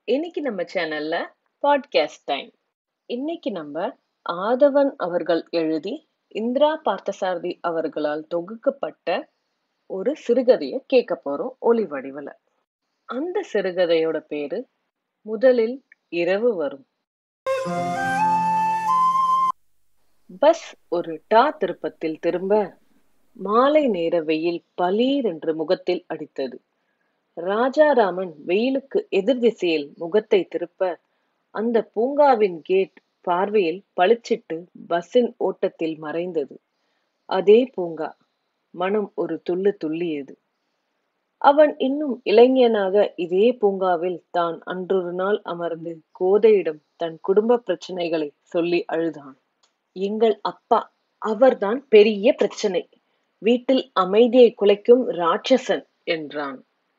இன்னைக்கு நம்ம சேனல்ல பாட்காஸ்ட் டைம் இன்னைக்கு நம்ம ஆதவன் அவர்கள் எழுதி இந்திரா பார்த்தசாரதி அவர்களால் தொகுக்கப்பட்ட ஒரு சிறுகதையை கேட்க போறோம் ஒளி வடிவல அந்த சிறுகதையோட பேரு முதலில் இரவு வரும் பஸ் ஒரு டா திருப்பத்தில் திரும்ப மாலை நேர வெயில் பளீர் என்று முகத்தில் அடித்தது ராஜாராமன் வெயிலுக்கு எதிர் திசையில் முகத்தை திருப்ப அந்த பூங்காவின் கேட் பார்வையில் பளிச்சிட்டு பஸ்ஸின் ஓட்டத்தில் மறைந்தது அதே பூங்கா மனம் ஒரு துள்ளு துள்ளியது அவன் இன்னும் இளைஞனாக இதே பூங்காவில் தான் அன்றொரு நாள் அமர்ந்து கோதையிடம் தன் குடும்ப பிரச்சனைகளை சொல்லி அழுதான் எங்கள் அப்பா அவர்தான் பெரிய பிரச்சனை வீட்டில் அமைதியை குலைக்கும் ராட்சசன் என்றான்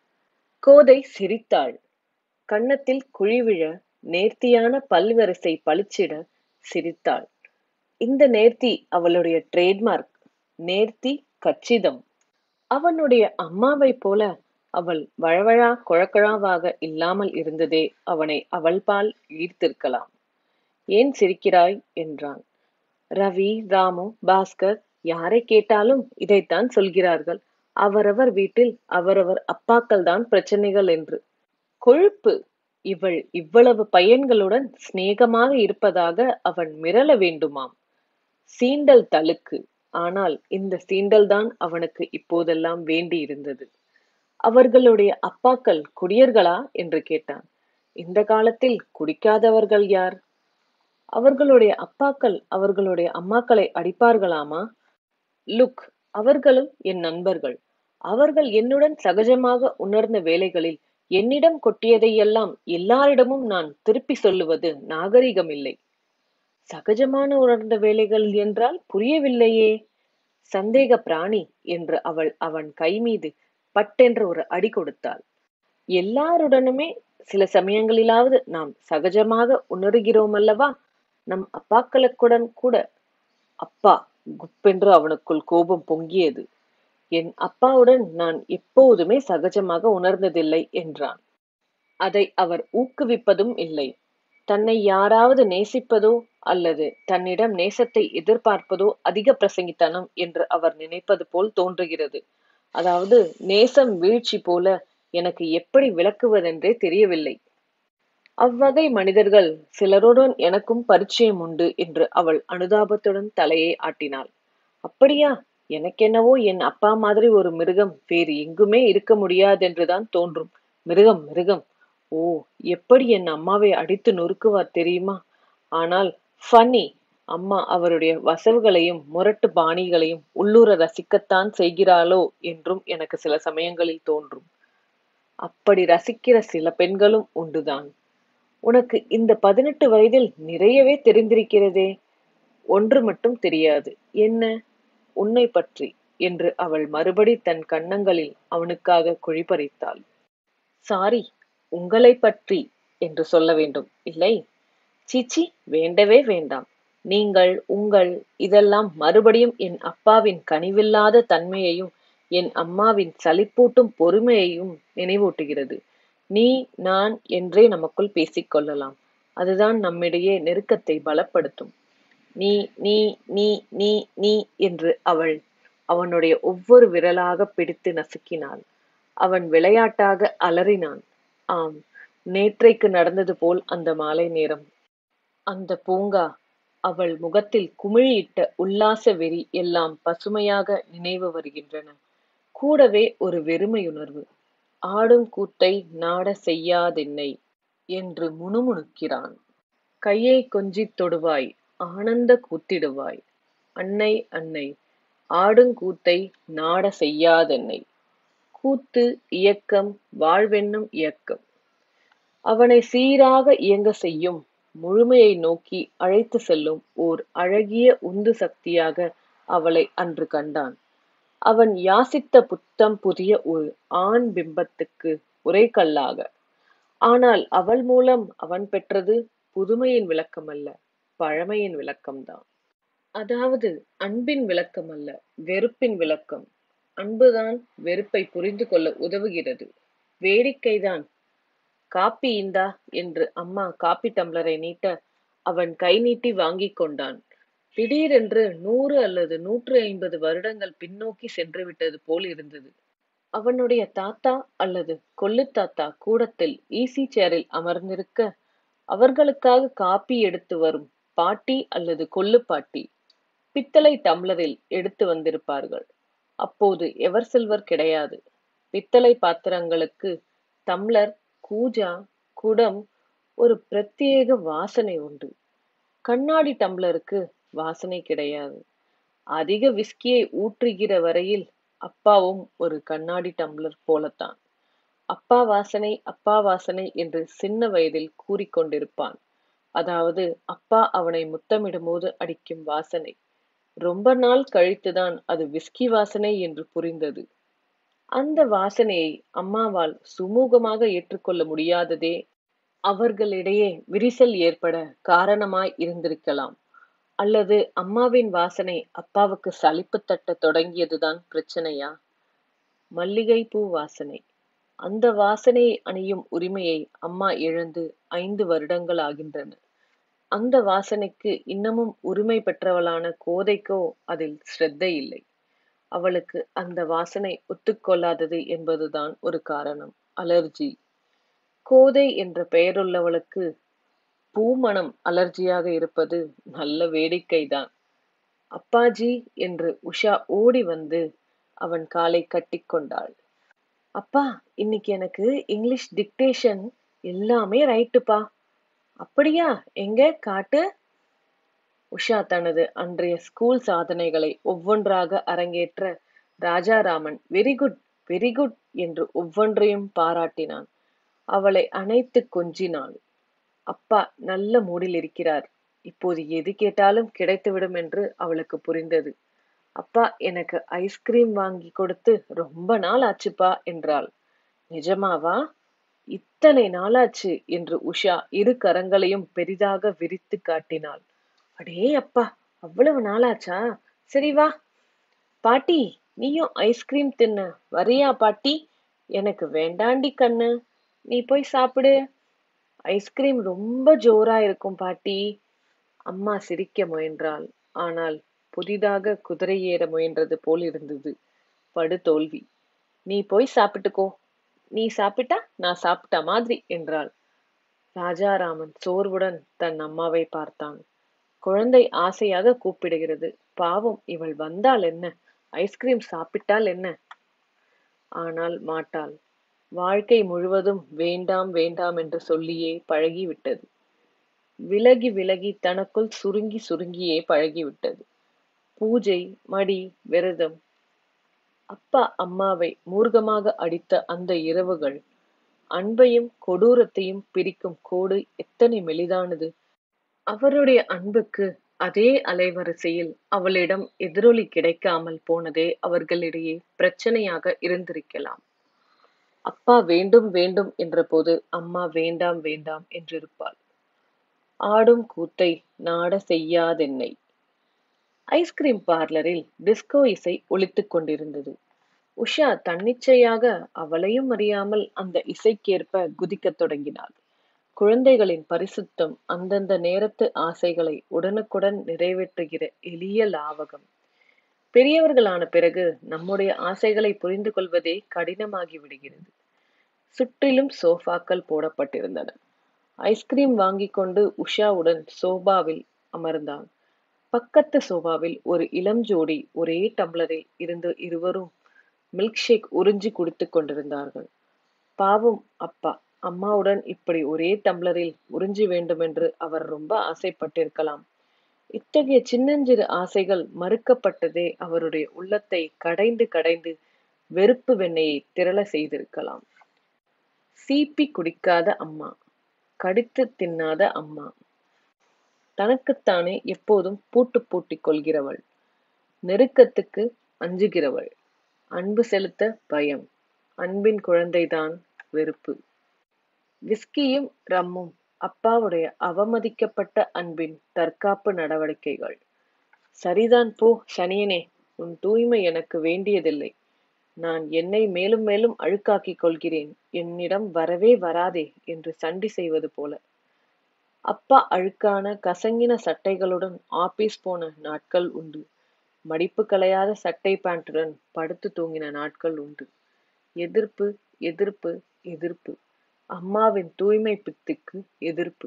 கோதை சிரித்தாள் கன்னத்தில் குழிவிழ நேர்த்தியான பல்வரிசை பளிச்சிட சிரித்தாள் இந்த நேர்த்தி அவளுடைய ட்ரேட்மார்க் நேர்த்தி கச்சிதம் அவனுடைய அம்மாவை போல அவள் வழவழா குழக்கழாவாக இல்லாமல் இருந்ததே அவனை அவள் பால் ஈர்த்திருக்கலாம் ஏன் சிரிக்கிறாய் என்றான் ரவி ராமு பாஸ்கர் யாரை கேட்டாலும் இதைத்தான் சொல்கிறார்கள் அவரவர் வீட்டில் அவரவர் அப்பாக்கள் தான் பிரச்சனைகள் என்று கொழுப்பு இவள் இவ்வளவு பையன்களுடன் சிநேகமாக இருப்பதாக அவன் மிரள வேண்டுமாம் சீண்டல் தழுக்கு ஆனால் இந்த சீண்டல் தான் அவனுக்கு இப்போதெல்லாம் வேண்டி இருந்தது அவர்களுடைய அப்பாக்கள் குடியர்களா என்று கேட்டான் இந்த காலத்தில் குடிக்காதவர்கள் யார் அவர்களுடைய அப்பாக்கள் அவர்களுடைய அம்மாக்களை அடிப்பார்களாமா லுக் அவர்களும் என் நண்பர்கள் அவர்கள் என்னுடன் சகஜமாக உணர்ந்த வேலைகளில் என்னிடம் கொட்டியதையெல்லாம் எல்லாரிடமும் நான் திருப்பி சொல்லுவது நாகரிகமில்லை சகஜமான உணர்ந்த வேலைகள் என்றால் புரியவில்லையே சந்தேக பிராணி என்று அவள் அவன் கை மீது பட்டென்று ஒரு அடி கொடுத்தாள் எல்லாருடனுமே சில சமயங்களிலாவது நாம் சகஜமாக உணர்கிறோம் அல்லவா நம் அப்பாக்களுக்குடன் கூட அப்பா குப்பென்று அவனுக்குள் கோபம் பொங்கியது என் அப்பாவுடன் நான் எப்போதுமே சகஜமாக உணர்ந்ததில்லை என்றான் அதை அவர் ஊக்குவிப்பதும் இல்லை தன்னை யாராவது நேசிப்பதோ அல்லது தன்னிடம் நேசத்தை எதிர்பார்ப்பதோ அதிக பிரசங்கித்தனம் என்று அவர் நினைப்பது போல் தோன்றுகிறது அதாவது நேசம் வீழ்ச்சி போல எனக்கு எப்படி விளக்குவதென்றே தெரியவில்லை அவ்வகை மனிதர்கள் சிலருடன் எனக்கும் பரிச்சயம் உண்டு என்று அவள் அனுதாபத்துடன் தலையை ஆட்டினாள் அப்படியா எனக்கென்னவோ என் அப்பா மாதிரி ஒரு மிருகம் வேறு எங்குமே இருக்க முடியாதென்றுதான் தோன்றும் மிருகம் மிருகம் ஓ எப்படி என் அம்மாவை அடித்து நொறுக்குவார் தெரியுமா ஆனால் ஃபன்னி அம்மா அவருடைய வசவுகளையும் முரட்டு பாணிகளையும் உள்ளூர ரசிக்கத்தான் செய்கிறாளோ என்றும் எனக்கு சில சமயங்களில் தோன்றும் அப்படி ரசிக்கிற சில பெண்களும் உண்டுதான் உனக்கு இந்த பதினெட்டு வயதில் நிறையவே தெரிந்திருக்கிறதே ஒன்று மட்டும் தெரியாது என்ன உன்னை பற்றி என்று அவள் மறுபடி தன் கன்னங்களில் அவனுக்காக குழிப்பறித்தாள் சாரி உங்களை பற்றி என்று சொல்ல வேண்டும் இல்லை சிச்சி வேண்டவே வேண்டாம் நீங்கள் உங்கள் இதெல்லாம் மறுபடியும் என் அப்பாவின் கனிவில்லாத தன்மையையும் என் அம்மாவின் சலிப்பூட்டும் பொறுமையையும் நினைவூட்டுகிறது நீ நான் என்றே நமக்குள் பேசிக்கொள்ளலாம் அதுதான் நம்மிடையே நெருக்கத்தை பலப்படுத்தும் நீ நீ நீ நீ நீ என்று அவள் அவனுடைய ஒவ்வொரு விரலாக பிடித்து நசுக்கினாள் அவன் விளையாட்டாக அலறினான் ஆம் நேற்றைக்கு நடந்தது போல் அந்த மாலை நேரம் அந்த பூங்கா அவள் முகத்தில் குமிழியிட்ட உல்லாச வெறி எல்லாம் பசுமையாக நினைவு வருகின்றன கூடவே ஒரு வெறுமையுணர்வு ஆடும் கூத்தை நாட செய்யாதென்னை என்று முணுமுணுக்கிறான் கையை கொஞ்சித் தொடுவாய் ஆனந்த கூத்திடுவாய் அன்னை அன்னை ஆடுங்கூத்தை நாட செய்யாதென்னை கூத்து இயக்கம் வாழ்வென்னும் இயக்கம் அவனை சீராக இயங்க செய்யும் முழுமையை நோக்கி அழைத்து செல்லும் ஓர் அழகிய உந்து சக்தியாக அவளை அன்று கண்டான் அவன் யாசித்த புத்தம் புதிய ஒரு ஆண் பிம்பத்துக்கு ஒரே கல்லாக ஆனால் அவள் மூலம் அவன் பெற்றது புதுமையின் விளக்கம் அல்ல பழமையின் விளக்கம்தான் அதாவது அன்பின் விளக்கம் அல்ல வெறுப்பின் விளக்கம் அன்புதான் வெறுப்பை புரிந்து கொள்ள உதவுகிறது வேடிக்கைதான் காப்பி இந்தா என்று அம்மா காப்பி டம்ளரை நீட்ட அவன் கை நீட்டி வாங்கிக் கொண்டான் திடீரென்று நூறு அல்லது நூற்று ஐம்பது வருடங்கள் பின்னோக்கி சென்று விட்டது போல் இருந்தது அவனுடைய தாத்தா அல்லது கொள்ளு தாத்தா கூடத்தில் ஈசி சேரில் அமர்ந்திருக்க அவர்களுக்காக காப்பி எடுத்து வரும் பாட்டி அல்லது கொள்ளு பாட்டி பித்தளை டம்ளரில் எடுத்து வந்திருப்பார்கள் அப்போது எவர் சில்வர் கிடையாது பித்தளை பாத்திரங்களுக்கு டம்ளர் கூஜா குடம் ஒரு பிரத்யேக வாசனை உண்டு கண்ணாடி டம்ளருக்கு வாசனை கிடையாது அதிக விஸ்கியை ஊற்றுகிற வரையில் அப்பாவும் ஒரு கண்ணாடி டம்ளர் போலத்தான் அப்பா வாசனை அப்பா வாசனை என்று சின்ன வயதில் கூறிக்கொண்டிருப்பான் அதாவது அப்பா அவனை முத்தமிடும்போது அடிக்கும் வாசனை ரொம்ப நாள் கழித்துதான் அது விஸ்கி வாசனை என்று புரிந்தது அந்த வாசனையை அம்மாவால் சுமூகமாக ஏற்றுக்கொள்ள முடியாததே அவர்களிடையே விரிசல் ஏற்பட காரணமாய் இருந்திருக்கலாம் அல்லது அம்மாவின் வாசனை அப்பாவுக்கு சலிப்பு தட்ட தொடங்கியதுதான் பிரச்சனையா மல்லிகை பூ வாசனை அந்த வாசனையை அணியும் உரிமையை அம்மா இழந்து ஐந்து வருடங்கள் ஆகின்றன அந்த வாசனைக்கு இன்னமும் உரிமை பெற்றவளான கோதைக்கோ அதில் ஸ்ரத்தை இல்லை அவளுக்கு அந்த வாசனை ஒத்துக்கொள்ளாதது என்பதுதான் ஒரு காரணம் அலர்ஜி கோதை என்ற பெயருள்ளவளுக்கு பூமணம் அலர்ஜியாக இருப்பது நல்ல வேடிக்கைதான் அப்பாஜி என்று உஷா ஓடி வந்து அவன் காலை கட்டிக்கொண்டாள் அப்பா இன்னைக்கு எனக்கு இங்கிலீஷ் டிக்டேஷன் எல்லாமே ரைட்டுப்பா அப்படியா எங்க காட்டு உஷா தனது அன்றைய ஸ்கூல் சாதனைகளை ஒவ்வொன்றாக அரங்கேற்ற Rajaraman very good very good என்று ஒவ்வொன்றையும் பாராட்டினான் அவளை அணைத்து கொஞ்சினாள் அப்பா நல்ல மூடில் இருக்கிறார் இப்போது எது கேட்டாலும் கிடைத்துவிடும் என்று அவளுக்கு புரிந்தது அப்பா எனக்கு ஐஸ்கிரீம் வாங்கி கொடுத்து ரொம்ப நாள் ஆச்சுப்பா என்றாள் நிஜமாவா இத்தனை நாளாச்சு என்று உஷா இரு கரங்களையும் பெரிதாக விரித்து காட்டினாள் அடே அப்பா அவ்வளவு நாளாச்சா சரி வா பாட்டி நீயும் ஐஸ்கிரீம் தின்ன வரியா பாட்டி எனக்கு வேண்டாண்டி கண்ணு நீ போய் சாப்பிடு ஐஸ்கிரீம் ரொம்ப ஜோரா இருக்கும் பாட்டி அம்மா சிரிக்க முயன்றாள் ஆனால் புதிதாக குதிரை ஏற முயன்றது போல் இருந்தது படு தோல்வி நீ போய் சாப்பிட்டுக்கோ நீ சாப்பிட்டா நான் சாப்பிட்ட மாதிரி என்றாள் ராஜாராமன் சோர்வுடன் தன் அம்மாவை பார்த்தான் குழந்தை ஆசையாக கூப்பிடுகிறது பாவம் இவள் வந்தால் என்ன ஐஸ்கிரீம் சாப்பிட்டால் என்ன ஆனால் மாட்டாள் வாழ்க்கை முழுவதும் வேண்டாம் வேண்டாம் என்று சொல்லியே பழகிவிட்டது விலகி விலகி தனக்குள் சுருங்கி சுருங்கியே பழகிவிட்டது பூஜை மடி விரதம் அப்பா அம்மாவை மூர்க்கமாக அடித்த அந்த இரவுகள் அன்பையும் கொடூரத்தையும் பிரிக்கும் கோடு எத்தனை மெலிதானது அவருடைய அன்புக்கு அதே அலைவரிசையில் அவளிடம் எதிரொலி கிடைக்காமல் போனதே அவர்களிடையே பிரச்சனையாக இருந்திருக்கலாம் அப்பா வேண்டும் வேண்டும் என்றபோது அம்மா வேண்டாம் வேண்டாம் என்றிருப்பாள் ஆடும் கூத்தை நாட செய்யாதென்னை ஐஸ்கிரீம் பார்லரில் டிஸ்கோ இசை ஒலித்துக் கொண்டிருந்தது உஷா தன்னிச்சையாக அவளையும் அறியாமல் அந்த இசைக்கேற்ப குதிக்கத் தொடங்கினாள் குழந்தைகளின் பரிசுத்தம் அந்தந்த நேரத்து ஆசைகளை உடனுக்குடன் நிறைவேற்றுகிற எளிய லாவகம் பெரியவர்களான பிறகு நம்முடைய ஆசைகளை புரிந்து கொள்வதே கடினமாகி விடுகிறது சுற்றிலும் சோஃபாக்கள் போடப்பட்டிருந்தன ஐஸ்கிரீம் வாங்கி கொண்டு உஷாவுடன் சோபாவில் அமர்ந்தான் பக்கத்து சோபாவில் ஒரு இளம் ஜோடி ஒரே டம்ளரில் இருந்து இருவரும் மில்க் ஷேக் உறிஞ்சி குடித்துக் கொண்டிருந்தார்கள் பாவம் அப்பா அம்மாவுடன் இப்படி ஒரே டம்ளரில் உறிஞ்சி வேண்டுமென்று அவர் ரொம்ப ஆசைப்பட்டிருக்கலாம் இத்தகைய சின்னஞ்சிறு ஆசைகள் மறுக்கப்பட்டதே அவருடைய உள்ளத்தை கடைந்து கடைந்து வெறுப்பு வெண்ணையை திரள செய்திருக்கலாம் சீப்பி குடிக்காத அம்மா கடித்து தின்னாத அம்மா தனக்குத்தானே எப்போதும் பூட்டு பூட்டிக் கொள்கிறவள் நெருக்கத்துக்கு அஞ்சுகிறவள் அன்பு செலுத்த பயம் அன்பின் குழந்தைதான் வெறுப்பு விஸ்கியும் ரம்மும் அப்பாவுடைய அவமதிக்கப்பட்ட அன்பின் தற்காப்பு நடவடிக்கைகள் சரிதான் போ சனியனே உன் தூய்மை எனக்கு வேண்டியதில்லை நான் என்னை மேலும் மேலும் அழுக்காக்கிக் கொள்கிறேன் என்னிடம் வரவே வராதே என்று சண்டி செய்வது போல அப்பா அழுக்கான கசங்கின சட்டைகளுடன் ஆபீஸ் போன நாட்கள் உண்டு மடிப்பு கலையாத சட்டை பேண்ட்டுடன் படுத்து தூங்கின நாட்கள் உண்டு எதிர்ப்பு எதிர்ப்பு எதிர்ப்பு அம்மாவின் தூய்மை பித்துக்கு எதிர்ப்பு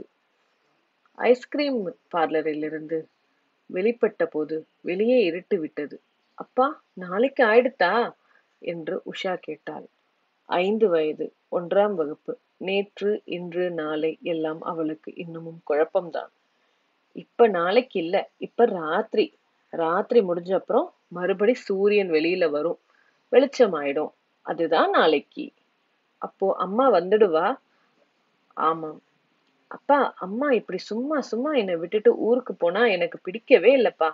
ஐஸ்கிரீம் பார்லரிலிருந்து வெளிப்பட்ட போது வெளியே இருட்டு விட்டது அப்பா நாளைக்கு ஆயிடுத்தா என்று உஷா கேட்டாள் ஐந்து வயது ஒன்றாம் வகுப்பு நேற்று இன்று நாளை எல்லாம் அவளுக்கு இன்னமும் குழப்பம்தான் இப்ப நாளைக்கு இல்ல இப்ப ராத்திரி ராத்திரி முடிஞ்ச அப்புறம் மறுபடி சூரியன் வெளியில வரும் வெளிச்சம் ஆயிடும் அதுதான் நாளைக்கு அப்போ அம்மா வந்துடுவா ஆமாம் அப்பா அம்மா இப்படி சும்மா சும்மா என்னை விட்டுட்டு ஊருக்கு போனா எனக்கு பிடிக்கவே இல்லப்பா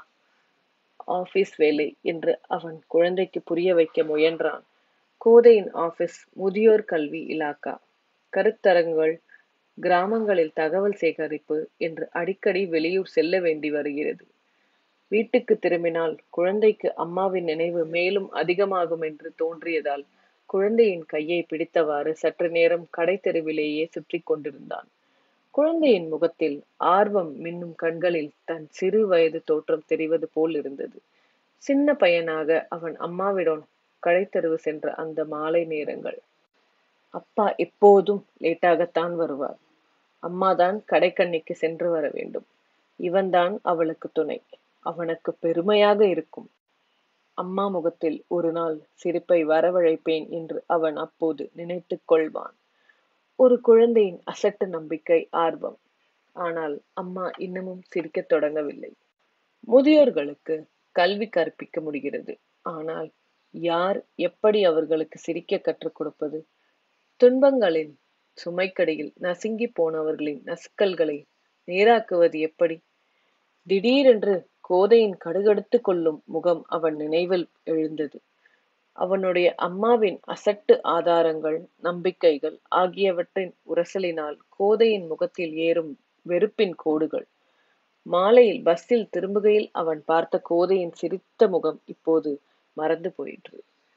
ஆபீஸ் வேலை என்று அவன் குழந்தைக்கு புரிய வைக்க முயன்றான் கோதையின் ஆபீஸ் முதியோர் கல்வி இலாக்கா கருத்தரங்குகள் கிராமங்களில் தகவல் சேகரிப்பு என்று அடிக்கடி வெளியூர் செல்ல வேண்டி வருகிறது வீட்டுக்கு திரும்பினால் குழந்தைக்கு அம்மாவின் நினைவு மேலும் அதிகமாகும் என்று தோன்றியதால் குழந்தையின் கையை பிடித்தவாறு சற்று நேரம் கடை தெருவிலேயே சுற்றி கொண்டிருந்தான் குழந்தையின் முகத்தில் ஆர்வம் மின்னும் கண்களில் தன் சிறு வயது தோற்றம் தெரிவது போல் இருந்தது சின்ன பையனாக அவன் அம்மாவிடம் கடைத்தெருவு சென்ற அந்த மாலை நேரங்கள் அப்பா எப்போதும் லேட்டாகத்தான் வருவார் அம்மாதான் கடைக்கண்ணிக்கு சென்று வர வேண்டும் இவன்தான் அவளுக்கு துணை அவனுக்கு பெருமையாக இருக்கும் அம்மா முகத்தில் ஒரு நாள் சிரிப்பை வரவழைப்பேன் என்று அவன் அப்போது நினைத்துக் கொள்வான் ஒரு குழந்தையின் அசட்டு நம்பிக்கை ஆர்வம் ஆனால் அம்மா இன்னமும் சிரிக்கத் தொடங்கவில்லை முதியோர்களுக்கு கல்வி கற்பிக்க முடிகிறது ஆனால் யார் எப்படி அவர்களுக்கு சிரிக்க கற்றுக் கொடுப்பது துன்பங்களின் சுமைக்கடியில் நசுங்கி போனவர்களின் நசுக்கல்களை நேராக்குவது எப்படி திடீரென்று கோதையின் கடுகடுத்து கொள்ளும் முகம் அவன் நினைவில் எழுந்தது அவனுடைய அம்மாவின் அசட்டு ஆதாரங்கள் நம்பிக்கைகள் ஆகியவற்றின் உரசலினால் கோதையின் முகத்தில் ஏறும் வெறுப்பின் கோடுகள் மாலையில் பஸ்ஸில் திரும்புகையில் அவன் பார்த்த கோதையின் சிரித்த முகம் இப்போது மறந்து போயிற்று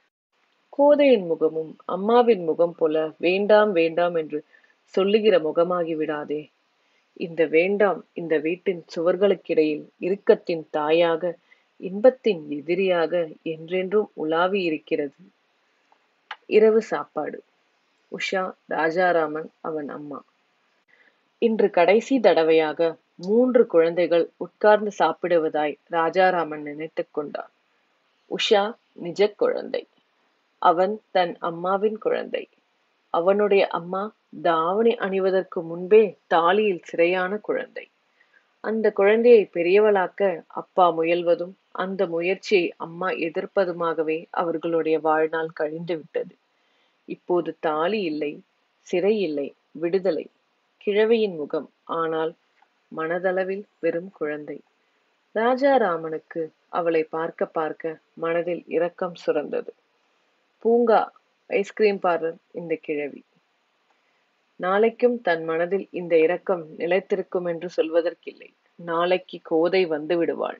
கோதையின் முகமும் அம்மாவின் முகம் போல வேண்டாம் வேண்டாம் என்று சொல்லுகிற முகமாகி விடாதே இந்த வேண்டாம் இந்த வீட்டின் சுவர்களுக்கிடையில் இறுக்கத்தின் தாயாக இன்பத்தின் எதிரியாக என்றென்றும் உலாவி இருக்கிறது இரவு சாப்பாடு உஷா ராஜாராமன் அவன் அம்மா இன்று கடைசி தடவையாக மூன்று குழந்தைகள் உட்கார்ந்து சாப்பிடுவதாய் ராஜாராமன் நினைத்துக் கொண்டான் உஷா நிஜ குழந்தை அவன் தன் அம்மாவின் குழந்தை அவனுடைய அம்மா தாவணி அணிவதற்கு முன்பே தாலியில் சிறையான குழந்தை அந்த குழந்தையை பெரியவளாக்க அப்பா முயல்வதும் அந்த முயற்சியை அம்மா எதிர்ப்பதுமாகவே அவர்களுடைய வாழ்நாள் கழிந்து விட்டது இப்போது தாலி இல்லை சிறை இல்லை விடுதலை கிழவியின் முகம் ஆனால் மனதளவில் வெறும் குழந்தை ராஜாராமனுக்கு அவளை பார்க்க பார்க்க மனதில் இரக்கம் சுரந்தது பூங்கா ஐஸ்கிரீம் பார்லர் இந்த கிழவி நாளைக்கும் தன் மனதில் இந்த இரக்கம் நிலைத்திருக்கும் என்று சொல்வதற்கில்லை நாளைக்கு கோதை வந்து விடுவாள்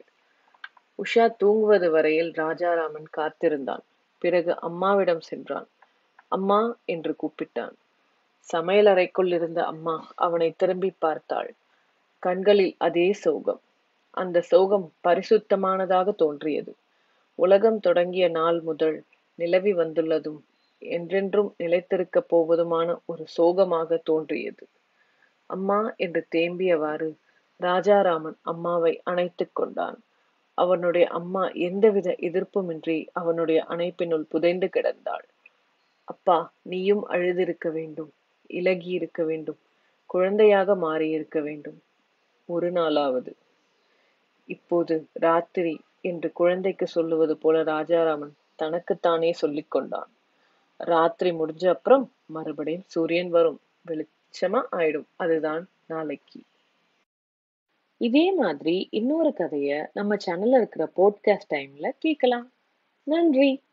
உஷா தூங்குவது வரையில் ராஜாராமன் காத்திருந்தான் பிறகு அம்மாவிடம் சென்றான் அம்மா என்று கூப்பிட்டான் சமையலறைக்குள் இருந்த அம்மா அவனை திரும்பி பார்த்தாள் கண்களில் அதே சோகம் அந்த சோகம் பரிசுத்தமானதாக தோன்றியது உலகம் தொடங்கிய நாள் முதல் நிலவி வந்துள்ளதும் என்றென்றும் நிலைத்திருக்கப் போவதுமான ஒரு சோகமாக தோன்றியது அம்மா என்று தேம்பியவாறு ராஜாராமன் அம்மாவை அணைத்துக் கொண்டான் அவனுடைய அம்மா எந்தவித எதிர்ப்புமின்றி அவனுடைய அணைப்பினுள் புதைந்து கிடந்தாள் அப்பா நீயும் அழுதிருக்க வேண்டும் இலகி இருக்க வேண்டும் குழந்தையாக மாறியிருக்க வேண்டும் ஒரு நாளாவது இப்போது ராத்திரி என்று குழந்தைக்கு சொல்லுவது போல ராஜாராமன் தனக்குத்தானே சொல்லிக் கொண்டான் ராத்திரி முடிஞ்ச அப்புறம் மறுபடியும் சூரியன் வரும் வெளிச்சமா ஆயிடும் அதுதான் நாளைக்கு இதே மாதிரி இன்னொரு கதைய நம்ம சேனல்ல இருக்கிற போட்காஸ்ட் டைம்ல கேட்கலாம் நன்றி